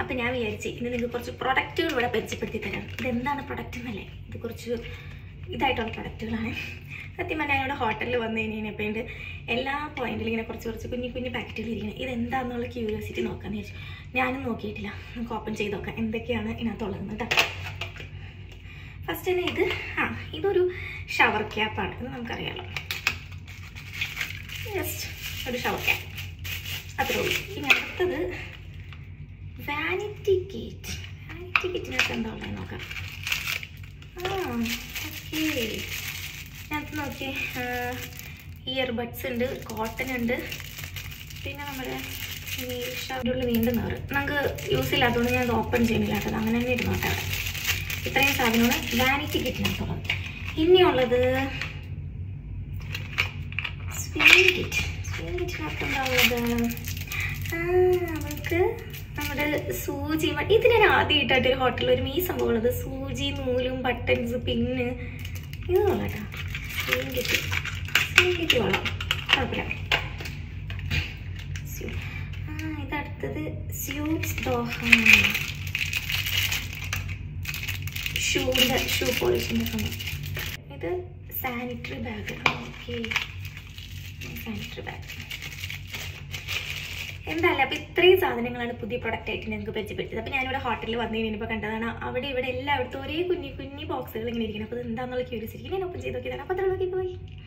അപ്പം ഞാൻ വിചാരിച്ച് ഇന്ന് നിങ്ങൾക്ക് കുറച്ച് പ്രൊഡക്റ്റുകൾ ഇവിടെ പരിചയപ്പെടുത്തി തരാം ഇതെന്താണ് പ്രൊഡക്റ്റ് എന്നല്ലേ ഇത് കുറച്ച് ഇതായിട്ടുള്ള പ്രൊഡക്റ്റുകളാണ് സത്യം പറഞ്ഞാൽ ഞങ്ങളുടെ ഹോട്ടലിൽ വന്നു കഴിഞ്ഞപ്പോൾ ഉണ്ട് എല്ലാ പോയിന്റിലും ഇങ്ങനെ കുറച്ച് കുറച്ച് കുഞ്ഞു കുഞ്ഞു പാക്കറ്റുകൾ ഇരിക്കുന്നത് ഇതെന്താണെന്നുള്ള ക്യൂരിയോസിറ്റി നോക്കാമെന്ന് വിചാരിച്ചു ഞാനും നോക്കിയിട്ടില്ല നമുക്ക് ഓപ്പൺ ചെയ്ത് നോക്കാം എന്തൊക്കെയാണ് ഇതിനകത്തുള്ളത് കേട്ടോ ഫസ്റ്റ് തന്നെ ഇത് ആ ഇതൊരു ഷവർ ക്യാപ്പാണ് ഇത് നമുക്കറിയാലോ ജസ്റ്റ് ഒരു ഷവർ ക്യാപ്പ് അത്രേ ഉള്ളൂ ഇനി അടുത്തത് വാനിറ്റി കിറ്റ് വാനിറ്റി കിറ്റിനകത്ത് എന്താ ഉള്ളത് നോക്കാം ആ ഓക്കേ ഇതിനകത്ത് നോക്കിയേ ഇയർബഡ്സ് ഉണ്ട് കോട്ടൺ ഉണ്ട് പിന്നെ നമ്മുടെ ഈ ഷവറിൽ വീണ്ടും നൂറ് നമുക്ക് യൂസ് ഇല്ലാത്തതുകൊണ്ട് ഞാൻ അത് ഓപ്പൺ ചെയ്യുന്നില്ല കേട്ടോ അത് അങ്ങനെ തന്നെ ഇരുന്നോട്ടെ അവിടെ ഇത്രയും സാധനമാണ് വാനിറ്റി കിറ്റിനകത്തുള്ളത് ഇനിയുള്ളത് സ്വിംഗ് കിറ്റ് സ്വിംഗ് കിറ്റിനകത്ത് ഉണ്ടാവുന്നത് ആ നമുക്ക് നമ്മുടെ സൂചി മ- ഇത് ഞാൻ ആദ്യമായിട്ടായിട്ട് ഒരു ഹോട്ടലിൽ ഒരു ഈ സംഭവം ഉള്ളത് സൂചി നൂലും ബട്ടൺസ് പിന്ന് ഇത് കൊള്ളാം കേട്ടോ സ്വിംഗ് കിറ്റ് സ്വിംഗ് കിറ്റ് കൊള്ളാം കുഴപ്പമില്ല സ്യൂ- ആ ഇതടുത്തത് സ്യൂട്ട്സ് ദോഹ ഷൂവിൻ്റെ ഷൂ പോളിഷിൻ്റെ സംഭവം ഇത് sanitary bag okay sanitary bag എന്തായാലും അപ്പോൾ ഇത്രയും സാധനങ്ങളാണ് പുതിയ പ്രൊഡക്റ്റ് ആയിട്ട് ഞങ്ങൾക്ക് പരിചയപ്പെടുത്തിയത് അപ്പോൾ ഞാനിവിടെ ഹോട്ടലിൽ വന്നു കഴിഞ്ഞപ്പോൾ കണ്ടതാണ് അവിടെ ഇവിടെ എല്ലായിടത്തും ഒരേ കുഞ്ഞി കുഞ്ഞി ബോക്സുകൾ ഇങ്ങനെ ഇരിക്കുന്നത് അപ്പോൾ ഇത് എന്താണെന്നുള്ള ക്യൂരിയസിറ്റി ഞാൻ ഓപ്പൺ ചെയ്ത് നോക്കിയതാണ് അപ്പോൾ അത്ര നോക്കി പോയി